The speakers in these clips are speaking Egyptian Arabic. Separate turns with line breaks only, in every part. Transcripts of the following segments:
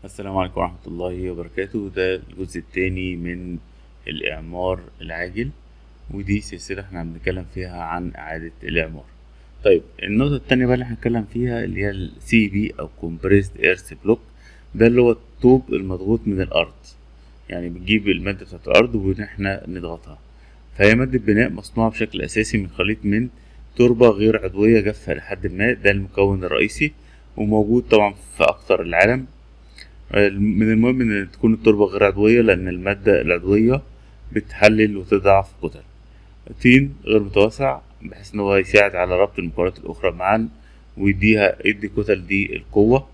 السلام عليكم ورحمة الله وبركاته ده الجزء التاني من الإعمار العاجل ودي سلسلة احنا بنتكلم فيها عن إعادة الإعمار طيب النقطة التانية بقى اللي احنا هنتكلم فيها اللي هي ال CB أو Compressed Earth Block ده اللي هو الطوب المضغوط من الأرض يعني بنجيب المادة بتاعت الأرض وإن احنا نضغطها فهي مادة بناء مصنوعة بشكل أساسي من خليط من تربة غير عضوية جافة لحد ما ده المكون الرئيسي وموجود طبعا في أكتر العالم من المهم ان تكون التربة غير عضوية لان المادة العضوية بتحلل وتضعف كتل الطين غير متوسع بحيث ان هو يساعد على ربط المكونات الاخرى معا ويديها يدي الكتل دي القوة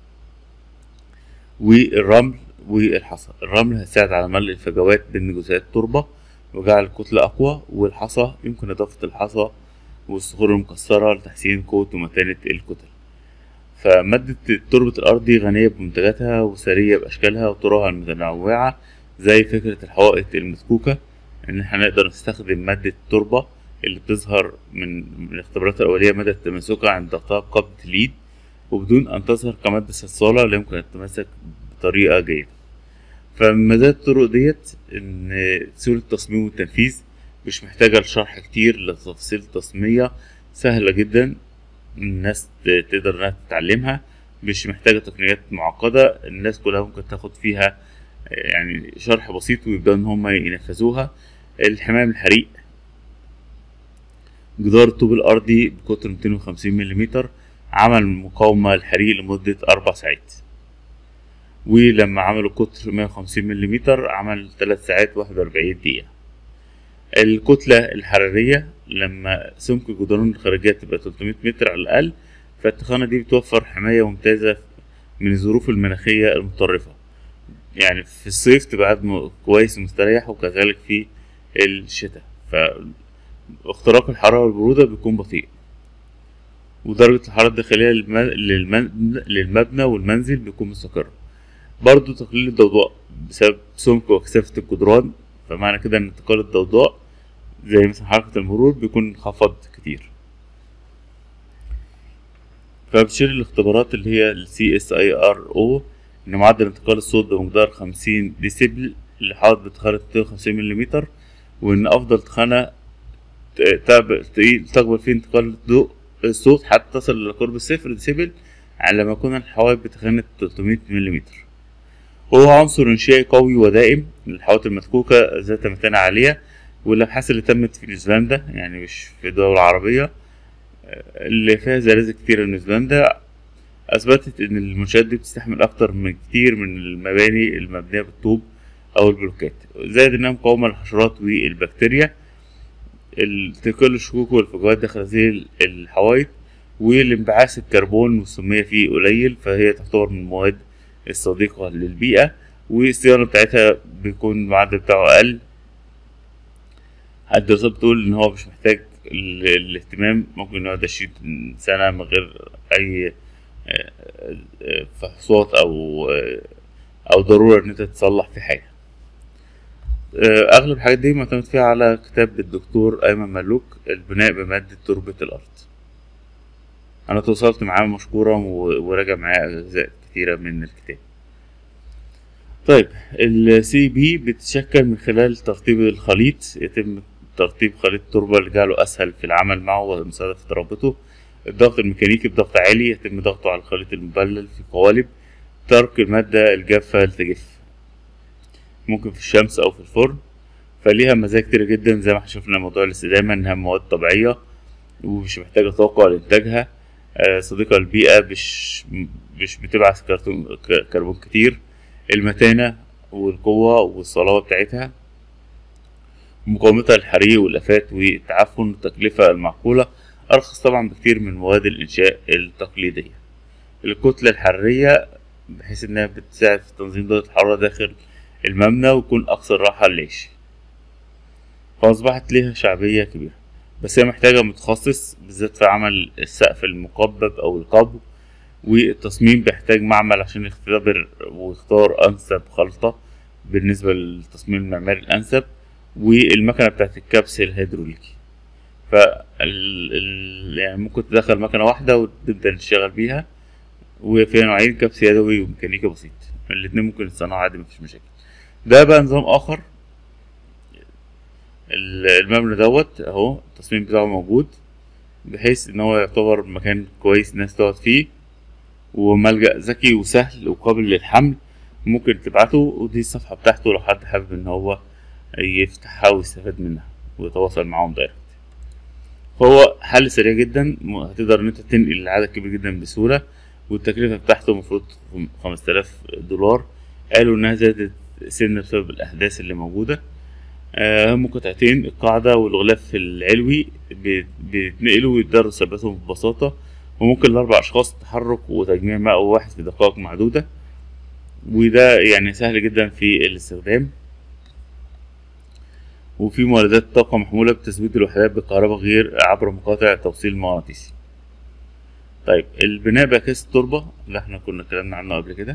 والرمل والحصى الرمل هيساعد على ملء الفجوات بين جزيئات التربة وجعل الكتلة أقوى والحصى يمكن إضافة الحصى والصخور المكسرة لتحسين قوة ومتانة الكتل فمادة تربة الأرض دي غنية بمنتجاتها وثرية بأشكالها وطرقها المتنوعة زي فكرة الحوائط المسكوكة إن احنا نقدر نستخدم مادة التربة اللي بتظهر من من الاختبارات الأولية مدى تماسكها عند ضغطها بقبضة اليد وبدون أن تظهر كمادة صلصالة لا يمكن أن تتماسك بطريقة جيدة فمن مزايا الطرق ديت إن سهولة التصميم والتنفيذ مش محتاجة لشرح كتير لتفاصيل تصميمية سهلة جدا الناس تقدر انها تتعلمها مش محتاجة تقنيات معقدة الناس كلها ممكن تاخد فيها يعني شرح بسيط ويبدأوا ان هم ينفذوها الحماية من الحريق جدار الطوب الأرضي بقطر 250 ملم عمل مقاومة للحريق لمدة أربع ساعات ولما عملوا قطر 150 ملم عمل تلات ساعات واحد وأربعين دقيقة الكتلة الحرارية لما سمك الجدران الخارجية تبقى 300 متر على الأقل فالتخانة دي بتوفر حماية ممتازة من الظروف المناخية المتطرفة يعني في الصيف تبقى قاعد كويس ومستريح وكذلك في الشتاء فاختراق الحرارة والبرودة بيكون بطيء ودرجة الحرارة الداخلية للمبنى والمنزل بيكون مستقر برضو تقليل الضوضاء بسبب سمك وكثافة الجدران فمعنى كده ان انتقال الضوضاء زي مثلا حركة المرور بيكون انخفض كتير فبتشير الاختبارات اللي هي ال CSIRO إن معدل انتقال الصوت بمقدار خمسين ديسيبل لحائط بتخانة ميتين وخمسين مليمتر وإن أفضل تخانة تقبل فيه انتقال الضوء الصوت حتى تصل إلى قرب الصفر ديسيبل على ما يكون الحوائط بتخانة 300 مليمتر هو عنصر إنشائي قوي ودائم للحوائط المسكوكة ذات متانة عالية والأبحاث اللي تمت في نيوزيلندا يعني مش في الدول العربية اللي فيها زلازل كتير في نيوزيلندا أثبتت إن المنشآت دي بتستحمل أكتر من كتير من المباني المبنية بالطوب أو البلوكات زائد إنها مقاومة للحشرات والبكتيريا التقل الشكوك والفجوات داخل هذه الحوائط والانبعاث الكربون والسمية فيه قليل فهي تعتبر من المواد الصديقة للبيئة والصيانة بتاعتها بيكون المعدل بتاعه أقل الدراسات بتقول إن هو مش محتاج الاهتمام ممكن يقعد عشرين سنة من غير أي فحوصات أو أو ضرورة إن أنت تصلح في حاجة أغلب الحاجات دي معتمد فيها على كتاب الدكتور أيمن ملوك البناء بمادة تربة الأرض أنا تواصلت معاه مشكورا وراجع معاه أجزاء كتيرة من الكتاب طيب السي بي بتتشكل من خلال ترتيب الخليط يتم ترتيب خليط التربة لجعله أسهل في العمل معه ومساعدة في ترابطه الضغط الميكانيكي بضغط عالي يتم ضغطه على الخليط المبلل في قوالب ترك المادة الجافة لتجف ممكن في الشمس أو في الفرن فليها مزايا كتيرة جدا زي ما احنا شفنا موضوع الاستدامة إنها مواد طبيعية ومش محتاجة طاقة لإنتاجها صديقة للبيئة مش مش بتبعث كربون كتير المتانة والقوة والصلابة بتاعتها مقاومتها للحريق والآفات والتعفن والتكلفة المعقولة أرخص طبعا بكتير من مواد الإنشاء التقليدية الكتلة الحرارية بحيث إنها بتساعد في تنظيم درجة الحرارة داخل المبنى ويكون أكثر راحة للعيش فأصبحت ليها شعبية كبيرة بس هي محتاجة متخصص بالذات في عمل السقف المقبب أو القبو والتصميم بيحتاج معمل عشان يختبر ويختار أنسب خلطة بالنسبة للتصميم المعماري الأنسب والمكنة بتاعت الكبس الهيدروليكي ف يعني ممكن تدخل مكنة واحدة وتبدأ تشتغل بيها وفيها نوعين كبس يدوي وميكانيكي بسيط الاتنين ممكن يتصنعوا عادي مفيش مشاكل ده بقى نظام اخر ال- المبنى دوت اهو التصميم بتاعه موجود بحيث ان هو يعتبر مكان كويس الناس تقعد فيه وملجأ ذكي وسهل وقابل للحمل ممكن تبعته ودي الصفحة بتاعته لو حد حابب ان هو يفتحها ويستفاد منها ويتواصل معاهم دايركت فهو حل سريع جدا م- هتقدر ان انت تنقل لعدد كبير جدا بسهولة والتكلفة بتاعته المفروض خمسة آلاف دولار قالوا انها زادت سنة بسبب الأحداث اللي موجودة آه، هم قطعتين القاعدة والغلاف العلوي بيت- بيتنقلوا ويقدروا يثبتهم ببساطة وممكن لأربع أشخاص تحرك وتجميع ماء واحد في دقائق معدودة وده يعني سهل جدا في الاستخدام وفي مولدات طاقة محمولة بتثبيت الوحدات بالكهرباء غير عبر مقاطع توصيل مغناطيسي طيب البناء بعكاس التربة اللي احنا كنا اتكلمنا عنه قبل كده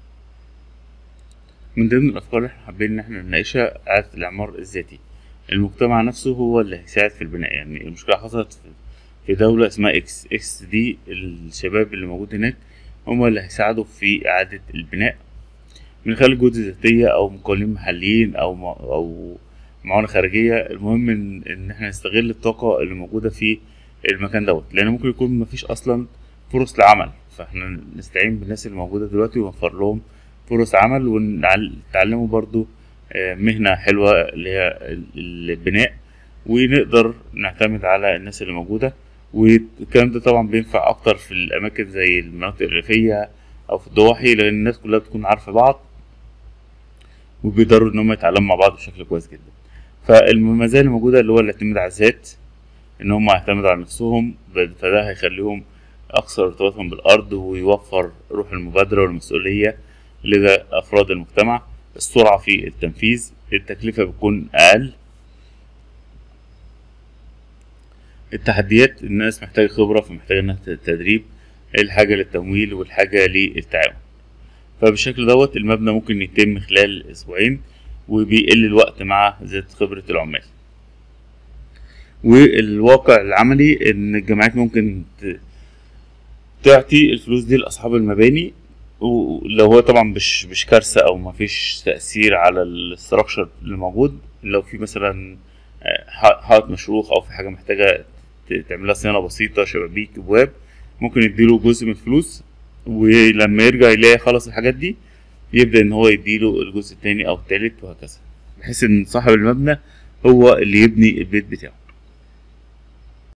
من ضمن الأفكار اللي احنا حابين إن احنا نناقشها إعادة الإعمار الذاتي المجتمع نفسه هو اللي هيساعد في البناء يعني المشكلة حصلت في- في دولة اسمها إكس إكس دي الشباب اللي موجود هناك هم اللي هيساعدوا في إعادة البناء من خلال جهود ذاتية أو مقاولين محليين أو م- أو معونة خارجية المهم إن إن إحنا نستغل الطاقة اللي موجودة في المكان دوت لأن ممكن يكون مفيش أصلا فرص لعمل فإحنا نستعين بالناس اللي موجودة دلوقتي ونوفر لهم فرص عمل ونتعلموا برضو آه، مهنة حلوة اللي هي ال- البناء ونقدر نعتمد على الناس اللي موجودة والكلام ده طبعا بينفع أكتر في الأماكن زي المناطق الريفية أو في الضواحي لأن الناس كلها بتكون عارفة بعض وبيقدروا إن هم يتعلموا مع بعض بشكل كويس جدا فالمزايا اللي موجودة اللي هو الاعتماد على الذات إن هم يعتمدوا على نفسهم ب- فده هيخليهم أكثر ارتباطا بالأرض ويوفر روح المبادرة والمسؤولية لدى أفراد المجتمع السرعة في التنفيذ التكلفة بتكون أقل التحديات الناس محتاجة خبرة فمحتاجة إنها ت- تدريب الحاجة للتمويل والحاجة للتعاون فبالشكل دوت المبنى ممكن يتم خلال أسبوعين وبيقل الوقت مع زيادة خبرة العمال والواقع العملي إن الجامعات ممكن ت- تعطي الفلوس دي لأصحاب المباني ولو هو طبعا مش مش كارثة أو مفيش تأثير على الاستراكشر اللي موجود لو في مثلا آه، ح- حائط مشروخ أو في حاجة محتاجة ت- تعملها صيانة بسيطة شبابيك أبواب ممكن يديله جزء من الفلوس ولما يرجع يلاقي خلص الحاجات دي يبدأ إن هو يديله الجزء التاني أو التالت وهكذا بحيث إن صاحب المبنى هو اللي يبني البيت بتاعه